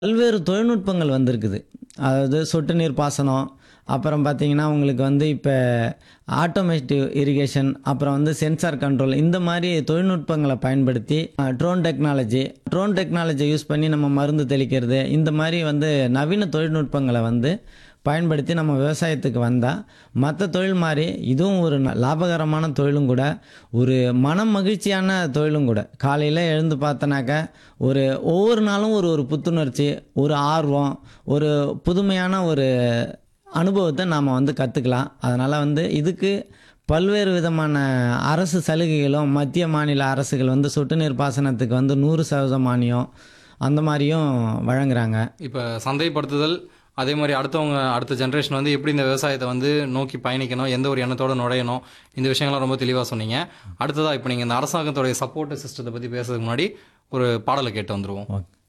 பல்வேறு தொழில்நுட்பங்கள் வந்திருக்குது அதாவது சொட்டு நீர் பாசனம் அப்புறம் பார்த்தீங்கன்னா உங்களுக்கு வந்து இப்போ ஆட்டோமேட்டிவ் இரிகேஷன் அப்புறம் வந்து சென்சார் கண்ட்ரோல் இந்த மாதிரி தொழில்நுட்பங்களை பயன்படுத்தி drone technology drone technology use பண்ணி நம்ம மருந்து தெளிக்கிறது இந்த மாதிரி வந்து நவீன தொழில்நுட்பங்களை வந்து பயன்படுத்தி நம்ம விவசாயத்துக்கு வந்தால் மற்ற தொழில் மாதிரி இதுவும் ஒரு ந- லாபகரமான தொழிலும் கூட ஒரு மனம் மகிழ்ச்சியான தொழிலும் கூட காலையில் எழுந்து பார்த்தனாக்க ஒரு ஒவ்வொரு நாளும் ஒரு ஒரு புத்துணர்ச்சி ஒரு ஆர்வம் ஒரு புதுமையான ஒரு அனுபவத்தை நாம் வந்து கற்றுக்கலாம் அதனால் வந்து இதுக்கு பல்வேறு விதமான அரசு சலுகைகளும் மத்திய மாநில அரசுகள் வந்து சொட்டு நீர் பாசனத்துக்கு வந்து நூறு சதவீதம் மானியம் அந்த மாதிரியும் வழங்குறாங்க இப்போ சந்தைப்படுத்துதல் அதே மாதிரி அடுத்தவங்க அடுத்த ஜென்ரேஷன் வந்து எப்படி இந்த விவசாயத்தை வந்து நோக்கி பயணிக்கணும் எந்த ஒரு எண்ணத்தோட நுழையணும் இந்த விஷயங்கள்லாம் ரொம்ப தெளிவாக சொன்னீங்க அடுத்ததாக இப்போ நீங்கள் இந்த அரசாங்கத்தோடைய சப்போர்ட் சிஸ்டத்தை பற்றி பேசுறதுக்கு முன்னாடி ஒரு பாடலை கேட்டு வந்துருவோம் ஓகே